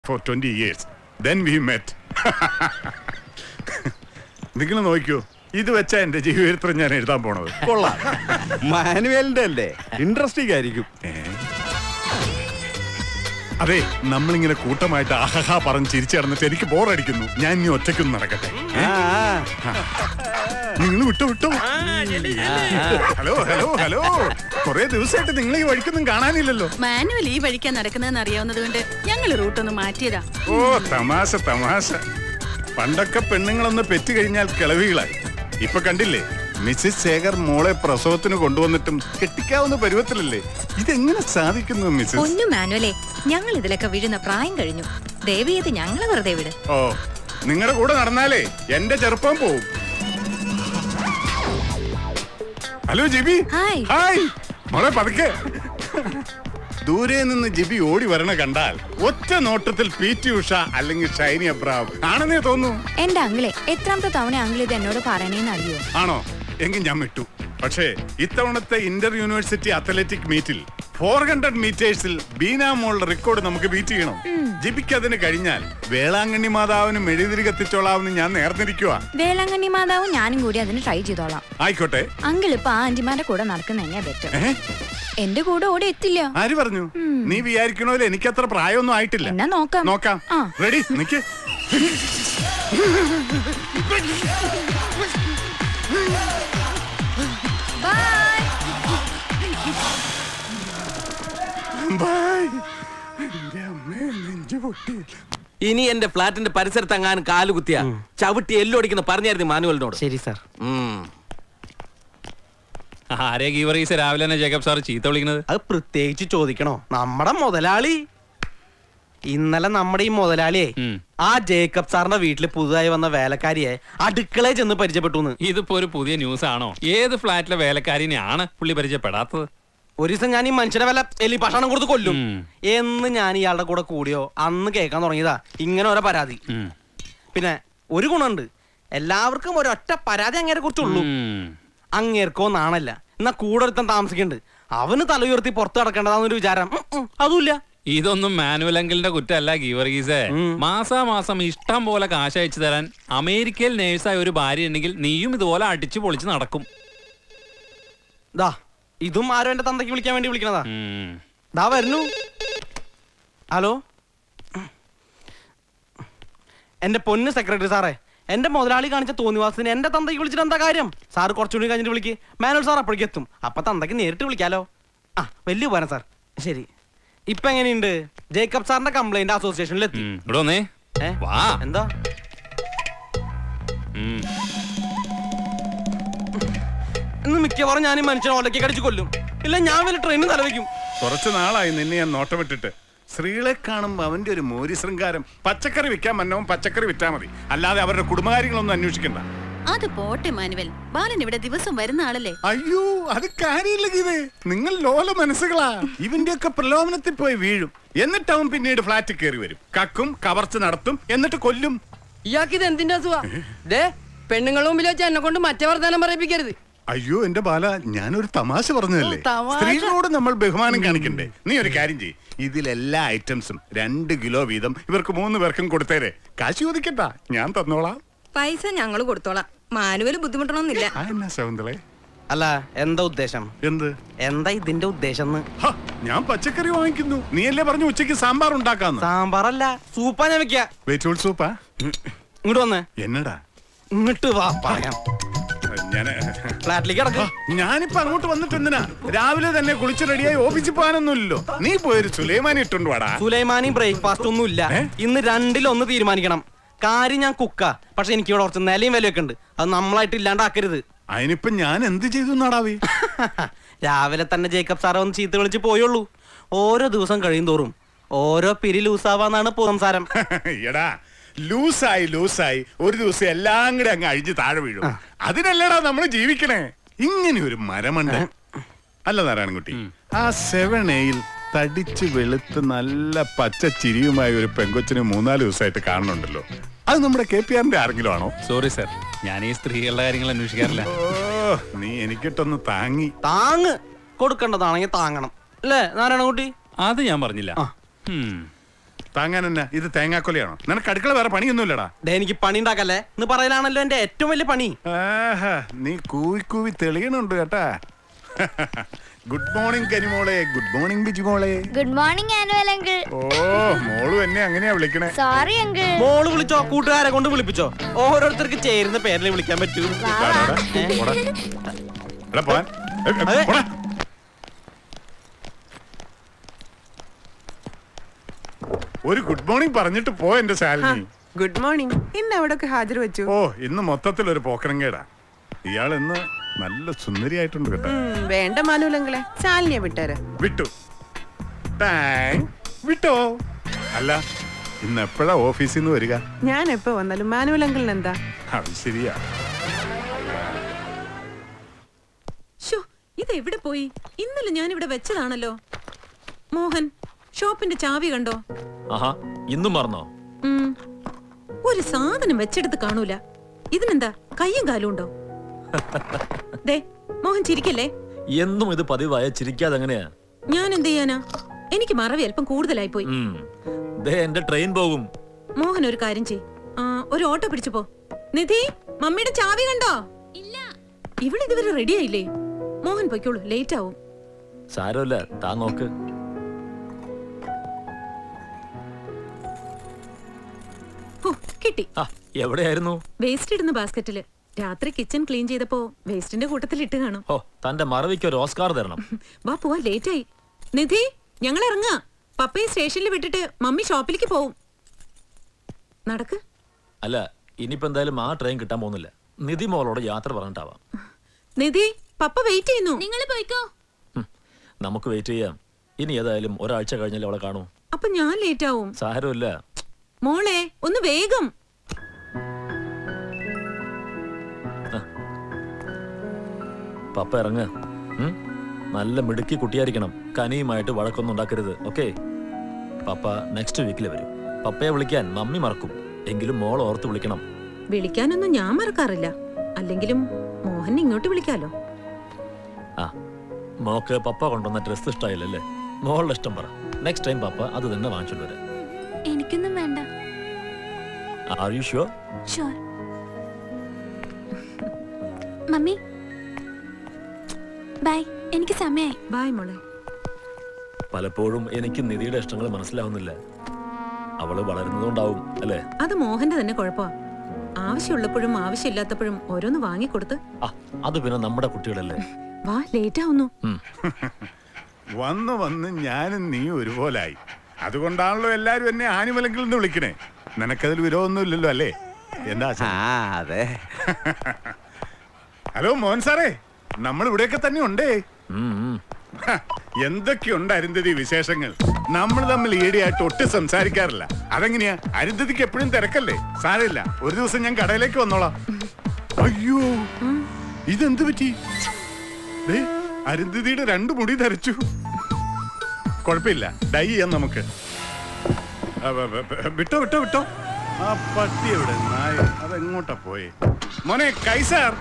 for 20 years. Then we met. നിങ്ങൾ നോക്കിയോ ഇത് വെച്ചാ എന്റെ ജീവിതത്തിൽ ഞാൻ എഴുതാൻ പോണത് കൊള്ളാം മാനുവലിന്റെ അല്ലേ ഇൻട്രസ്റ്റിംഗ് ആയിരിക്കും അതെ നമ്മളിങ്ങനെ കൂട്ടമായിട്ട് ആഹഹാ പറഞ്ഞ് ചിരിച്ചു കിടന്നിട്ട് എനിക്ക് ബോറടിക്കുന്നു ഞാൻ ഇനി ഒറ്റയ്ക്കൊന്നും നടക്കട്ടെ ആ, നിങ്ങൾ വിട്ടോ വിട്ടോ ഹലോ ഹലോ ഹലോ കുറെ ദിവസമായിട്ട് നിങ്ങൾ ഈ വഴിക്കൊന്നും കാണാനില്ലല്ലോ മാനുവൽ ഈ വഴിക്കാ നടക്കുന്നതെന്ന് അറിയാവുന്നത് കൊണ്ട് ഞങ്ങൾ റൂട്ടൊന്ന് മാറ്റിയതാ ഓ തമാശ തമാശ പണ്ടൊക്കെ പെണ്ണുങ്ങളൊന്ന് പെറ്റു കഴിഞ്ഞാൽ കിളവികളായി ഇപ്പൊ കണ്ടില്ലേ മിസ്സിസ് ശേഖർ മോളെ പ്രസവത്തിന് കൊണ്ടുവന്നിട്ടും കെട്ടിക്കാവുന്ന പരുവത്തിലല്ലേ ഇതെങ്ങനെ സാധിക്കുന്നു മിസ്സിസ് പൊന്നു മാനുവലേ ഞങ്ങൾ ഇതിലൊക്കെ വീഴുന്ന പ്രായം കഴിഞ്ഞു ദയവേത് ഞങ്ങളെ വെറുതെ വിട് ഓ നിങ്ങളുടെ കൂടെ നടന്നാലേ എന്റെ ചെറുപ്പം പോവും ഹലോ ജിബി ഹായ്. ഹായ് മോളെ പതുക്കെ ദൂരെ നിന്ന് ജിബി ഓടി വരണ കണ്ടാൽ ഒറ്റ നോട്ടത്തിൽ പി ടി ഉഷ അല്ലെങ്കിൽ ഷൈനി അബ്രാം ആണെന്നേ തോന്നുന്നു എന്റെ അങ്കിളെ എത്രാമത്തെ തവണ അങ്കിൾ ഇത് എന്നോട് പറയണേന്ന് അറിയോ ആണോ എങ്കിൽ ഞാൻ വിട്ടു പക്ഷേ ഇത്തവണത്തെ ഇന്റർ യൂണിവേഴ്സിറ്റി അത്ലറ്റിക് മീറ്റിൽ ഫോർ ഹൺഡ്രഡ് മീറ്റേഴ്സിൽ ബീന മോളുടെ റെക്കോർഡ് നമുക്ക് ബീറ്റ് ചെയ്യണം ജിബിക്ക് അതിന് കഴിഞ്ഞാൽ വേളാങ്കണ്ണി മാതാവിനും മെഴുതിരി കത്തിച്ചോളാമെന്ന് ഞാൻ നേർന്നിരിക്കുക വേളാങ്കണ്ണി മാതാവും ഞാനും കൂടി അതിന് ട്രൈ ചെയ്തോളാം ആയിക്കോട്ടെ അങ്കിൾ ഇപ്പൊ ആ ആന്റിമാരുടെ കൂടെ നടക്കുന്ന തന്നെയാ ബെറ്റർ ഏ? എന്റെ കൂടെ ഓടി എത്തില്ല ആര് പറഞ്ഞു നീ വിചാരിക്കണോലെ എനിക്കത്ര പ്രായമൊന്നും ആയിട്ടില്ല എന്നാ നോക്കാം നോക്കാം ആ. റെഡി നിക്ക് ബൈ എന്റെ അമ്മേ നെഞ്ചു പൊട്ടി ഇനി എന്റെ ഫ്ലാറ്റിന്റെ പരിസരത്തെങ്ങാനും കാല് കുത്തിയ ചവിട്ടി എല്ലൊടിക്കുന്ന പറഞ്ഞായിരുന്നു മാനുവലിനോട് ശരി സാർ ഉം. ആരെ ഗീവറീസ് രാവിലെ തന്നെ ജേക്കബ് സാർ ചീത്ത വിളിക്കുന്നത് അത് പ്രത്യേകിച്ച് ചോദിക്കണോ നമ്മുടെ മുതലാളി ഇന്നലെ നമ്മുടെ ഈ മുതലാളിയെ ഉം. ആ ജേക്കബ് സാറിന്റെ വീട്ടിൽ പുതുതായി വന്ന വേലക്കാരിയെ അടുക്കളയിൽ ചെന്ന് പരിചയപ്പെട്ടു ഇതിപ്പോ ഒരു പുതിയ ന്യൂസ് ആണോ ഏത് ഫ്ലാറ്റിലെ വേലക്കാരിനെയാണ് പുള്ളി പരിചയപ്പെടാത്തത് ഒരു ദിവസം ഞാൻ ഈ മനുഷ്യനെ വല്ല എലി ഭക്ഷണം കൊടുത്ത് കൊല്ലും ഉം. എന്ന് ഞാൻ ഇയാളുടെ കൂടെ കൂടിയോ അന്ന് കേൾക്കാൻ തുടങ്ങിയതാ ഇങ്ങനെ ഓരോ പരാതി ഉം. പിന്നെ ഒരു ഗുണമുണ്ട് എല്ലാവർക്കും ഒരൊറ്റ പരാതി അങ്ങേരെ കുറിച്ചുള്ളൂ ഉം. അങ്ങേർക്കോ നാണല്ല എന്നാ കൂടെ ഒരുത്തൻ താമസിക്കുന്നുണ്ട് അവന് തല ഉയർത്തി പുറത്ത് കിടക്കേണ്ടതാന്നൊരു വിചാരം ഉം, ഉം, അതുമില്ല ഇതൊന്നും മാനുവൽ അങ്കിളിന്റെ കുറ്റമല്ല ഗീവർഗീസേ ഉം. മാസാമാസം ഇഷ്ടം പോലെ കാശ് അയച്ചു തരാൻ അമേരിക്കയിൽ നേഴ്സായ ഒരു ഭാര്യ ഉണ്ടെങ്കിൽ നീയും ഇതുപോലെ അടിച്ചു പൊളിച്ച് നടക്കും ദാ ഇതും ആരോ എന്റെ തന്തയ്ക്ക് വിളിക്കാൻ വേണ്ടി വിളിക്കണതാ ഉം. ദാ വരുന്നു ഹലോ എന്റെ പൊന്ന് സെക്രട്ടറി സാറേ എന്റെ മുതലാളി കാണിച്ച തോന്നിവാസത്തിന് എന്റെ തന്തയ്ക്ക് വിളിച്ചിട്ട് എന്താ കാര്യം സാറ് കുറച്ചുകൂടി കഴിഞ്ഞിട്ട് വിളിക്ക് മാനുവൽ സാർ അപ്പോഴേക്കും എത്തും അപ്പൊ തന്തയ്ക്ക് നേരിട്ട് വിളിക്കാലോ ആ വലിയ ഉപകാരം സാർ ശരി ഇപ്പൊ എങ്ങനെയുണ്ട് ജേക്കബ് സാറിന്റെ കംപ്ലൈന്റ് അസോസിയേഷനിൽ എത്തി ഉം. ഇവിടെ വന്നേ ഏ? വാ എന്താ ഉം. ഇന്ന് മിക്കവാറും ഞാൻ ഈ മനുഷ്യനെ ഒലക്കി കടിച്ചു കൊല്ലും ഇല്ല ഞാൻ വല്ല ട്രെയിനിൽ തലവെക്കും കുറച്ചു നാളായി നിന്നെ ഞാൻ നോട്ടമിട്ടിട്ട് സ്ത്രീകളെ കാണുമ്പോ അവന്റെ ഒരു മോരി ശൃംഗാരം പച്ചക്കറി വിൽക്കാൻ മന്നവും പച്ചക്കറി വിറ്റാ മതി അല്ലാതെ അവരുടെ കുടുംബകാര്യങ്ങളൊന്നും അന്വേഷിക്കണ്ട അത് പോട്ടെ മാനുവൽ ബാലൻ ഇവിടെ ദിവസം വരുന്ന ആളല്ലേ അയ്യോ അത് കാര്യമില്ല ഗീതേ നിങ്ങൾ ലോല മനസ്സുകളാ ഇവന്റെയൊക്കെ പ്രലോഭനത്തിൽ പോയി വീഴും എന്നിട്ട് അവൻ പിന്നീട് ഫ്ലാറ്റിൽ കയറി വരും കക്കും കവർച്ച നടത്തും എന്നിട്ട് കൊല്ലും ഇയാൾക്ക് ഇത് എന്തിന്റെ അസുഖ ദേ പെണ്ണുങ്ങളുടെ മുമ്പിൽ വെച്ച് എന്നെ കൊണ്ട് മറ്റേ വർത്താനം പറയിപ്പിക്കരുത് അയ്യോ എന്റെ ബാല ഞാനൊരു തമാശ പറഞ്ഞതല്ലേ ഓ, തമാശ. സ്ത്രീകളോട് നമ്മൾ ബഹുമാനം കാണിക്കണ്ടേ നീ ഒരു കാര്യം ചെയ്യ് ഇതിലെല്ലാ ഐറ്റംസും രണ്ട് കിലോ വീതം ഇവർക്ക് മൂന്ന് പേർക്കും കൊടുത്തേരെ കാശ് ചോദിക്കട്ടാ ഞാൻ തന്നോളാം പൈസ ഞങ്ങൾ കൊടുത്തോളാം മാനുവൽ ബുദ്ധിമുട്ടണമെന്നില്ല ആ എന്നാ ശകുന്തളെ അല്ല എന്താ ഉദ്ദേശം എന്ത് എന്താ ഇതിന്റെ ഉദ്ദേശം എന്ന് ഹ, ഞാൻ പച്ചക്കറി വാങ്ങിക്കുന്നു നീയല്ലേ പറഞ്ഞു ഉച്ചയ്ക്ക് സാമ്പാർ ഉണ്ടാക്കാന്ന് സാമ്പാറല്ല സൂപ്പാ ഞാൻ വെക്ക വെജിറ്റബിൾ സൂപ്പാ ഇങ്ങോട്ട് വന്നേ എന്നടാ ഇങ്ങോട്ട് വാ പറയാം ഞാൻ ഫ്ലാറ്റിലേക്ക് കിടക്ക ഞാനിപ്പോ അങ്ങോട്ട് വന്നിട്ട് എന്തിനാ രാവിലെ തന്നെ കുളിച്ച് റെഡിയായി ഓഫീസിൽ പോകാനൊന്നുമില്ലല്ലോ നീ പോയൊരു സുലൈമാനി ഇട്ടുണ്ട് വാടാ സുലൈമാനി ബ്രേക്ക്ഫാസ്റ്റ് ഒന്നും ഇല്ല ഏ? ഇന്ന് രണ്ടിലൊന്ന് തീരുമാനിക്കണം കാര്യം ഞാൻ കുക്ക പക്ഷെ എനിക്ക് ഇവിടെ കുറച്ച് നിലയും വിലയൊക്കെ ഉണ്ട് അത് നമ്മളായിട്ട് ഇല്ലാണ്ടാക്കരുത് അതിനിപ്പോ ഞാൻ എന്ത് ചെയ്തു നാടാവേ രാവിലെ തന്നെ ജേക്കബ് സാറെ ഒന്ന് ചീത്ത വിളിച്ച് പോയുള്ളൂ ഓരോ ദിവസം കഴിയും തോറും ഓരോ പിരി ലൂസാവാന്നാണ് പോ സംസാരം എടാ ലൂസായി ലൂസായി ഒരു ദിവസം എല്ലാം കൂടെ അങ്ങ് അഴിഞ്ഞ് താഴെ വീഴും അതിനല്ലടാ നമ്മൾ ജീവിക്കണേ ഇങ്ങനെ ഒരു മരമുണ്ട് അല്ല നാരായണൻകുട്ടി ആ സെവൻ എയിൽ തടിച്ച് വെളുത്ത് നല്ല പച്ച ചിരിയുമായ ഒരു പെങ്കൊച്ചിനെ മൂന്നാല് ദിവസമായിട്ട് കാണുന്നുണ്ടല്ലോ അത് നമ്മുടെ കെ പി ആറിന്റെ ആരെങ്കിലും ആണോ സോറി സർ ഞാൻ ഈ സ്ത്രീകളുടെ കാര്യങ്ങൾ അന്വേഷിക്കാറില്ല ഓ നീ എനിക്കിട്ടൊന്ന് താങ്ങി താങ്ങ് കൊടുക്കേണ്ടതാണെങ്കിൽ താങ്ങണം അല്ലേ നാരായണകുട്ടി അത് ഞാൻ പറഞ്ഞില്ല ആ. ഉം. താങ്ങാൻ എന്നാ ഇത് തേങ്ങാക്കൊലയാണോ നിനക്ക് അടുക്കള വേറെ പണിയൊന്നുമില്ലടാ ദേ എനിക്ക് പണി ഉണ്ടാക്കല്ലേ എന്ന് പറയലാണല്ലോ എന്റെ ഏറ്റവും വലിയ പണി ആഹാ, നീ കൂവി കൂവി തെളിയണുണ്ട് കേട്ടാ ഗുഡ് മോർണിംഗ് കരിമോളെ ഗുഡ് മോർണിംഗ് ബിജു മോളെ ഗുഡ് മോർണിംഗ് ആനുവൽ അങ്കിൾ ഓ മോളും എന്നെ അങ്ങനെയാ വിളിക്കണേ സോറി അങ്കിൾ മോള് വിളിച്ചോ കൂട്ടുകാരെ കൊണ്ട് വിളിപ്പിച്ചോ ഓരോരുത്തർക്ക് ചേരുന്ന പേരിൽ വിളിക്കാൻ പറ്റൂ ഇതാടാ, പോടാ. എടാ, പോവാൻ. ഏ, ഏ, അതെ. പോടാ. ഒരു ഗുഡ് മോർണിംഗ് പറഞ്ഞിട്ട് പോ എന്റെ ശാലിനി ഗുഡ് മോർണിംഗ് ഇന്ന് എവിടൊക്കെ ഹാജർ വെച്ചു ഓ ഇന്ന് മൊത്തത്തിൽ ഒരു പോക്കരങ്കേടാ ഇയാൾ ഇന്ന് നല്ല സുന്ദരിയായിട്ടുണ്ട് കേട്ടോ ഉം, വേണ്ട മാനുവലങ്ങളെ ശാലിനിയെ വിട്ടേര് വിട്ടു താങ്ക് വിട്ടോ അല്ല ഇന്ന് എപ്പോഴാ ഓഫീസിൽ നിന്ന് വരിക ഞാൻ എപ്പോ വന്നാലും മാനുവലങ്കിളിന് എന്താ അത് ശരിയാ ഷോ ഇത് എവിടെ പോയി ഇന്നലെ ഞാൻ ഇവിടെ വെച്ചതാണല്ലോ മോഹൻ ഷോപ്പിന്റെ ചാവി കണ്ടോ ആഹാ ഇന്നും മറന്നോ ഉം. ഒരു സാധനം വെച്ചെടുത്ത് കാണൂല ഇതിനെന്താ കയ്യും കാലും ഉണ്ടോ ദേ മോഹൻ ചിരിക്കല്ലേ എന്നും ഇത് പതിവായ ചിരിക്കാതെ എങ്ങനെയാ ഞാൻ എന്ത് ചെയ്യാനാ എനിക്ക് മറവി അല്പം കൂടുതലായി പോയി ഉം. ദേ എന്റെ ട്രെയിൻ പോകും മോഹൻ ഒരു കാര്യം ചെയ് ആ, ഒരു ഓട്ടോ പിടിച്ചു പോ നിധി മമ്മിയുടെ ചാവി കണ്ടോ ഇല്ല ഇവിടെ ഇതുവരെ റെഡി ആയില്ലേ മോഹൻ പൊയ്ക്കോളൂ ലേറ്റ് ആവും സാരമില്ല താ നോക്ക് ഹോ, കിട്ടി ആ എവിടെയായിരുന്നു വേസ്റ്റ് ഇടുന്ന ബാസ്ക്കറ്റില് രാത്രി കിച്ചൺ ക്ലീൻ ചെയ്തപ്പോ വേസ്റ്റിന്റെ കൂട്ടത്തിൽ ഇട്ട് കാണും ഓ തന്റെ മറവിക്ക് ഒരു ഓസ്കാർ തരണം വാ പോവാ ലേറ്റ് ആയി നിധി ഞങ്ങൾ ഇറങ്ങാ പപ്പയെ സ്റ്റേഷനിൽ വിട്ടിട്ട് മമ്മി ഷോപ്പിലേക്ക് പോവും നടക്ക് അല്ല ഇനിയിപ്പോ എന്തായാലും ആ ട്രെയിൻ കിട്ടാൻ പോകുന്നില്ല നിധി മോളോട് യാത്ര പറഞ്ഞിട്ടാവാം നിധി പപ്പ വെയിറ്റ് ചെയ്യുന്നു നിങ്ങൾ പോയിക്കോ നമുക്ക് വെയിറ്റ് ചെയ്യാം ഇനി ഏതായാലും ഒരാഴ്ച കഴിഞ്ഞാലേ അവളെ കാണൂ അപ്പൊ ഞാൻ ലേറ്റ് ആവും സാരമില്ല മോളെ ഒന്ന് വേഗം പപ്പ ഇറങ്ങ നല്ല മിടുക്കി കുട്ടിയായിരിക്കണം കനിയുമായിട്ട് വഴക്കൊന്നും ഉണ്ടാക്കരുത് ഓക്കെ പപ്പ നെക്സ്റ്റ് വീക്കിൽ വരും പപ്പയെ വിളിക്കാൻ മമ്മി മറക്കും എങ്കിലും മോൾ ഓർത്ത് വിളിക്കണം വിളിക്കാനൊന്നും ഞാൻ മറക്കാറില്ല അല്ലെങ്കിലും മോഹൻ ഇങ്ങോട്ട് വിളിക്കാലോ ആ മോക്ക് പപ്പ കൊണ്ടുവന്ന ഡ്രസ് ഇഷ്ടമായില്ലല്ലേ മോളുടെ ഇഷ്ടം പറ നെക്സ്റ്റ് ടൈം പപ്പ അത് തന്നെ വാങ്ങിച്ചോണ്ട് വരാം എനിക്കൊന്നും വേണ്ട are you sure sure mummy bye എനിക്ക് സമയായി ബൈ മോളെ പലപ്പോഴും എനിക്ക് നിധിയുടെ ഇഷ്ടങ്ങൾ മനസ്സിലാവുന്നില്ല അവള് വളരുന്നതുകൊണ്ടാവും അല്ലേ അത് മോഹന്റെ തന്നെ കുഴപ്പമാ ആവശ്യമുള്ളപ്പോഴും ആവശ്യമില്ലാത്തപ്പോഴും ഓരോന്ന് വാങ്ങിക്കൊടുത്ത് ആ അത് പിന്നെ നമ്മുടെ കുട്ടികളല്ലേ വാ ലേറ്റ് ആവുന്നു വന്ന് വന്ന് ഞാനും നീ ഒരുപോലായി അതുകൊണ്ടാണല്ലോ എല്ലാരും എന്നെ ആനിമലെങ്കിൽ എന്ന് വിളിക്കണേ നിനക്കതിൽ വിരോധമൊന്നുമില്ലല്ലോ അല്ലേ എന്താ അതെ ഹലോ മോഹൻ സാറേ നമ്മൾ ഇവിടെയൊക്കെ തന്നെ ഉണ്ടേ ഹ, എന്തൊക്കെയുണ്ട് അരുന്ധതി വിശേഷങ്ങൾ നമ്മൾ തമ്മിൽ ഈടെയായിട്ട് ഒട്ടും സംസാരിക്കാറില്ല അതെങ്ങനെയാ അരുന്ധതിക്ക് എപ്പോഴും തിരക്കല്ലേ സാരമില്ല ഒരു ദിവസം ഞാൻ കടയിലേക്ക് വന്നോളാം അയ്യോ ഇതെന്ത് പറ്റി ദേ, അരുന്ധതിയുടെ രണ്ട് മുടി ധരിച്ചു കുഴപ്പമില്ല ഡൈ ചെയ്യാം നമുക്ക് ആ, വ- വ- വ- വിട്ടോ വിട്ടോ വിട്ടോ ആ പട്ടി എവിടെ നായ അതെങ്ങോട്ടാ പോയെ മോനെ കൈസാർ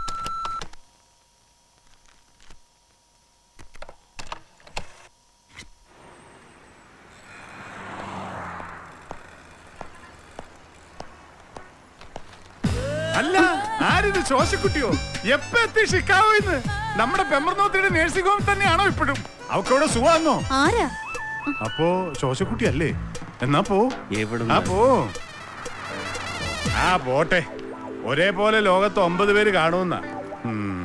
അല്ല ആരിത് ശോശക്കുട്ടിയോ എപ്പ എത്തി ഷിക്കാവോ ഇന്ന് നമ്മുടെ പെമ്പർനോത്തിയുടെ നേഴ്സിംഗ് ഹോം തന്നെയാണോ ഇപ്പോഴും അവക്കവിടെ സുഖമാണോ ആരാ അപ്പോ ശോശക്കുട്ടി അല്ലേ എന്നാ പോ എവിടുന്ന്? ആ പോ ആ പോട്ടെ ഒരേപോലെ ലോകത്ത് ഒമ്പത് പേര് കാണുമെന്ന